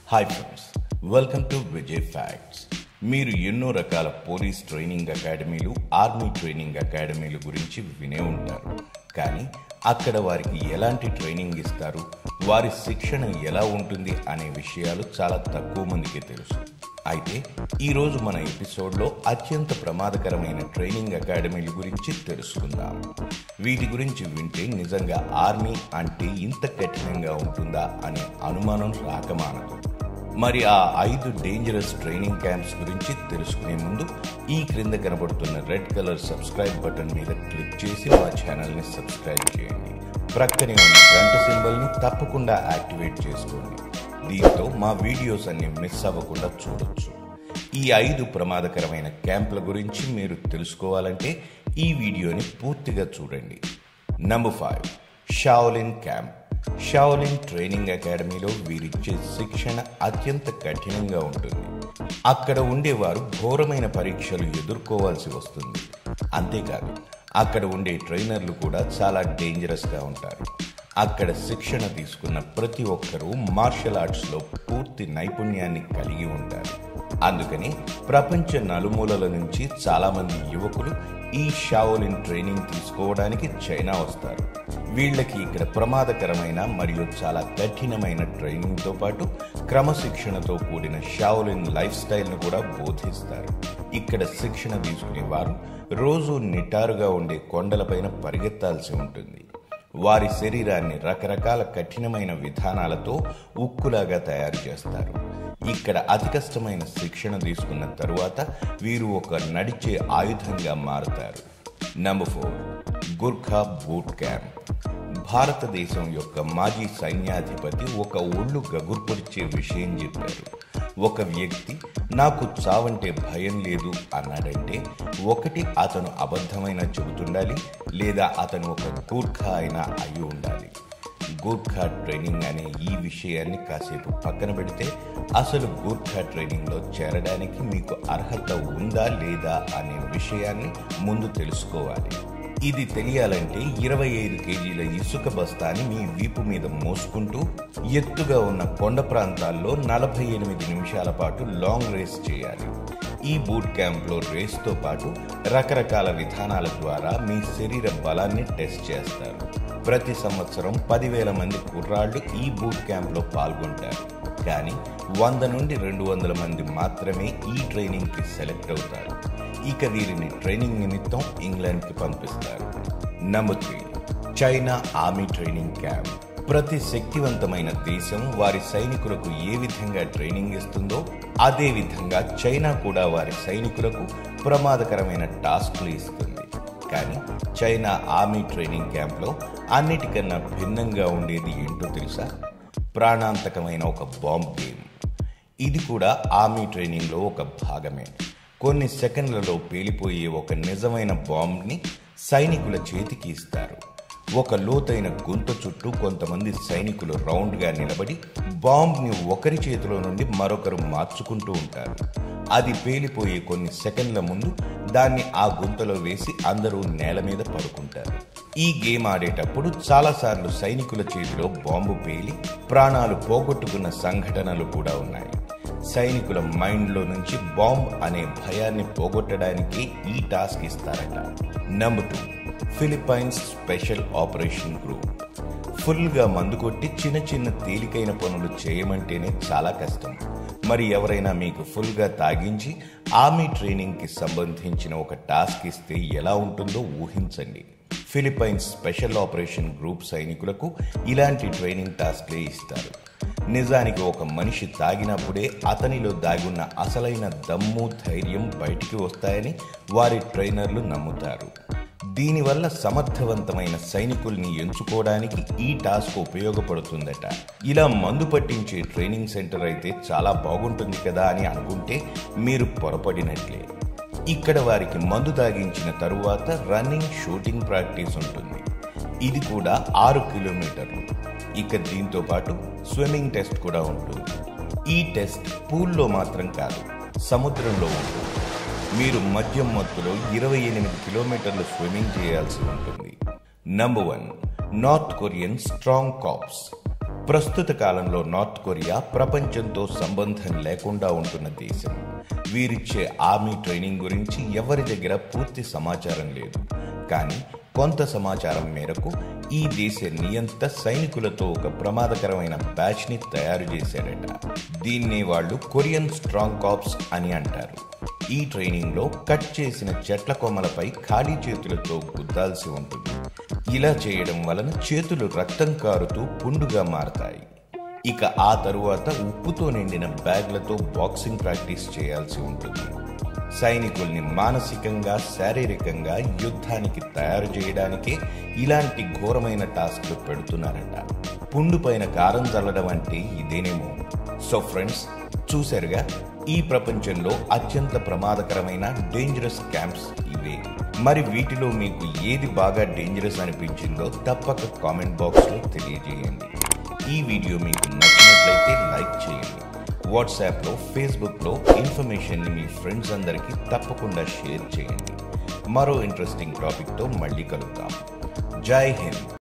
hi friends welcome to Vijay facts మీరు ఎన్నో రకాల పోలీస్ ట్రైనింగ్ అకాడమీలు ఆర్మీ ట్రైనింగ్ అకాడమీలు గురించి వినే ఉంటారు కానీ అక్కడ వారికి ఎలాంటి ట్రైనింగ్ ఇస్తారు వారి శిక్షణ ఎలా ఉంటుంది అనే విషయాలు చాలా తక్కువ మందికి తెలుసు అయితే ఈరోజు మన ఎపిసోడ్లో అత్యంత ప్రమాదకరమైన ట్రైనింగ్ అకాడమీల గురించి తెలుసుకుందాం వీటి గురించి వింటే నిజంగా ఆర్మీ అంటే ఇంత కఠినంగా ఉంటుందా అనే అనుమానం రాకమానదు మరి ఆ ఐదు డేంజరస్ ట్రైనింగ్ క్యాంప్స్ గురించి తెలుసుకునే ముందు ఈ క్రింద కనబడుతున్న రెడ్ కలర్ సబ్స్క్రైబ్ బటన్ మీద క్లిక్ చేసి మా ఛానల్ని సబ్స్క్రైబ్ చేయండి ప్రక్కనే ఉన్న గంట సింబల్ని తప్పకుండా యాక్టివేట్ చేసుకోండి దీంతో మా వీడియోస్ అన్ని మిస్ అవ్వకుండా చూడొచ్చు ఈ ఐదు ప్రమాదకరమైన క్యాంపుల గురించి మీరు తెలుసుకోవాలంటే ఈ వీడియోని పూర్తిగా చూడండి number five Shaolin camp Shaolin training అకాడమీలో వీరిచ్చే శిక్షణ అత్యంత కఠినంగా ఉంటుంది అక్కడ ఉండేవారు ఘోరమైన పరీక్షలు ఎదుర్కోవాల్సి వస్తుంది అంతేకాదు అక్కడ ఉండే ట్రైనర్లు కూడా చాలా డేంజరస్గా ఉంటారు అక్కడ శిక్షణ తీసుకున్న ప్రతి ఒక్కరూ మార్షల్ ఆర్ట్స్లో పూర్తి నైపుణ్యాన్ని కలిగి ఉంటారు అందుకని ప్రపంచ నలుమూలల నుంచి చాలామంది యువకులు ఈ షావోలిన్ ట్రైనింగ్ తీసుకోవడానికి చైనా వస్తారు వీళ్ళకి ఇక్కడ ప్రమాదకరమైన మరియు చాలా కఠినమైన ట్రైనింగ్తో పాటు క్రమశిక్షణతో కూడిన షావోలిన్ లైఫ్ స్టైల్ను కూడా బోధిస్తారు ఇక్కడ శిక్షణ తీసుకునే వారు రోజు నిటారుగా ఉండే కొండలపైన పరిగెత్తాల్సి ఉంటుంది వారి శరీరాన్ని రకరకాల కఠినమైన విధానాలతో ఉక్కులాగా తయారు చేస్తారు ఇక్కడ అతి కష్టమైన శిక్షణ తీసుకున్న తరువాత వీరు ఒక నడిచే ఆయుధంగా మారుతారు number four Gurkha boot camp భారతదేశం యొక్క మాజీ సైన్యాధిపతి ఒక ఒళ్ళు గగుర్పొడిచే విషయం చెప్పారు ఒక వ్యక్తి నాకు చావంటే భయం లేదు అన్నాడంటే ఒకటి అతను అబద్ధమైన చెబుతుండాలి లేదా అతను ఒక గూర్ఖా అయినా అయి ఉండాలి గూర్ఖా ట్రైనింగ్ అనే ఈ విషయాన్ని కాసేపు పక్కన పెడితే అసలు గూర్ఖా ట్రైనింగ్లో చేరడానికి మీకు అర్హత ఉందా లేదా అనే విషయాన్ని ముందు తెలుసుకోవాలి ఇది తెలియాలంటే ఇరవై ఐదు కేజీల ఇసుక బస్తాని మీ వీపు మీద మోసుకుంటూ ఎత్తుగా ఉన్న కొండ ప్రాంతాల్లో నలభై ఎనిమిది నిమిషాల పాటు లాంగ్ రేస్ చేయాలి ఈ బూట్ క్యాంప్లో రేస్తో పాటు రకరకాల విధానాల ద్వారా మీ శరీర బలాన్ని టెస్ట్ చేస్తారు ప్రతి సంవత్సరం పదివేల మంది కుర్రాళ్ళు ఈ బూట్ క్యాంప్లో పాల్గొంటారు కానీ వంద నుండి రెండు వందల మంది మాత్రమే ఈ ట్రైనింగ్కి సెలెక్ట్ అవుతారు ఇక వీరిని ట్రైనింగ్ నిమిత్తం ఇంగ్లాండ్కి పంపిస్తారు number three China army training camp ప్రతి శక్తివంతమైన దేశం వారి సైనికులకు ఏ విధంగా ట్రైనింగ్ ఇస్తుందో అదే విధంగా చైనా కూడా వారి సైనికులకు ప్రమాదకరమైన టాస్క్లు ఇస్తుంది కానీ చైనా ఆర్మీ ట్రైనింగ్ క్యాంప్లో అన్నిటికన్నా భిన్నంగా ఉండేది ఏంటో తెలుసా ప్రాణాంతకమైన ఒక బాంబ్ గేమ్ ఇది కూడా ఆర్మీ ట్రైనింగ్లో ఒక భాగమే కొన్ని సెకండ్లలో పేలిపోయే ఒక నిజమైన బాంబ్ని సైనికుల చేతికి ఇస్తారు ఒక లోతైన గుంత చుట్టూ కొంతమంది సైనికులు రౌండ్గా నిలబడి బాంబ్ని ఒకరి చేతిలో నుండి మరొకరు మార్చుకుంటూ ఉంటారు అది పేలిపోయే కొన్ని సెకండ్ల ముందు దాన్ని ఆ గుంతలో వేసి అందరూ నేల మీద పడుకుంటారు ఈ గేమ్ ఆడేటప్పుడు చాలాసార్లు సైనికుల చేతిలో బాంబు పేలి ప్రాణాలు పోగొట్టుకున్న సంఘటనలు కూడా ఉన్నాయి సైనికుల మైండ్లో నుంచి బాంబ్ అనే భయాన్ని పోగొట్టడానికి ఈ టాస్క్ ఇస్తారట number two Philippines special operation group ఫుల్గా మందు కొట్టి చిన్న చిన్న తేలికైన పనులు చేయమంటేనే చాలా కష్టం మరి ఎవరైనా మీకు ఫుల్గా తాగించి ఆర్మీ ట్రైనింగ్కి సంబంధించిన ఒక టాస్క్ ఇస్తే ఎలా ఉంటుందో ఊహించండి ఫిలిప్పైన్స్ స్పెషల్ ఆపరేషన్ గ్రూప్ సైనికులకు ఇలాంటి ట్రైనింగ్ టాస్క్లే ఇస్తారు నిజానికి ఒక మనిషి తాగినప్పుడే అతనిలో దాగున్న అసలైన దమ్ము ధైర్యం బయటికి వస్తాయని వారి ట్రైనర్లు నమ్ముతారు దీనివల్ల సమర్థవంతమైన సైనికుల్ని ఎంచుకోవడానికి ఈ టాస్క్ ఉపయోగపడుతుందట ఇలా మందు పట్టించే ట్రైనింగ్ సెంటర్ అయితే చాలా బాగుంటుంది కదా అని అనుకుంటే మీరు పొరపడినట్లే ఇక్కడ వారికి మందు తాగించిన తరువాత రన్నింగ్ షూటింగ్ ప్రాక్టీస్ ఉంటుంది ఇది కూడా ఆరు కిలోమీటర్లు ఇక దీంతో పాటు స్విమ్మింగ్ టెస్ట్ కూడా ఉంటుంది ఈ టెస్ట్ పూల్లో మాత్రం కాదు సముద్రంలో ఉంటుంది మీరు మద్యం మత్తులో ఇరవై ఎనిమిది కిలోమీటర్లు స్విమ్మింగ్ చేయాల్సి ఉంటుంది number one north Korean strong cops ప్రస్తుత కాలంలో నార్త్ కొరియా ప్రపంచంతో సంబంధం లేకుండా ఉంటున్న దేశం వీరిచ్చే ఆర్మీ ట్రైనింగ్ గురించి ఎవరి దగ్గర పూర్తి సమాచారం లేదు కానీ కొంత సమాచారం మేరకు ఈ దేశ నియంత సైనికులతో ఒక ప్రమాదకరమైన బ్యాచ్ ని తయారు చేశారట దీన్నే వాళ్ళు కొరియన్ స్ట్రాంగ్ కాప్స్ అని అంటారు ఈ ట్రైనింగ్ లో కట్ చేసిన చెట్ల కొమ్మలపై ఖాళీ చేతులతో గుద్దాల్సి ఉంటుంది ఇలా చేయడం వలన చేతులు రక్తం కారుతూ పుండుగా మారతాయి ఇక ఆ తరువాత ఉప్పుతో నిండిన బ్యాగ్లతో బాక్సింగ్ ప్రాక్టీస్ చేయాల్సి ఉంటుంది సైనికుల్ని మానసికంగా శారీరకంగా యుద్ధానికి తయారు చేయడానికే ఇలాంటి ఘోరమైన టాస్క్లు పెడుతున్నారట పుండు పైన కారం చల్లడం అంటే ఇదేనేమో సో ఫ్రెండ్స్ చూశారుగా ఈ ప్రపంచంలో అత్యంత ప్రమాదకరమైన డేంజరస్ క్యాంప్స్ ఇవే మరి వీటిలో మీకు ఏది బాగా డేంజరస్ అనిపించిందో తప్పక కామెంట్ బాక్స్లో తెలియజేయండి ఈ వీడియో మీకు నచ్చినట్లయితే లైక్ చేయండి వాట్సాప్లో ఫేస్బుక్లో ఇన్ఫర్మేషన్ని మీ ఫ్రెండ్స్ అందరికీ తప్పకుండా షేర్ చేయండి మరో ఇంట్రెస్టింగ్ టాపిక్తో మళ్ళీ కలుద్దాం జై హింద్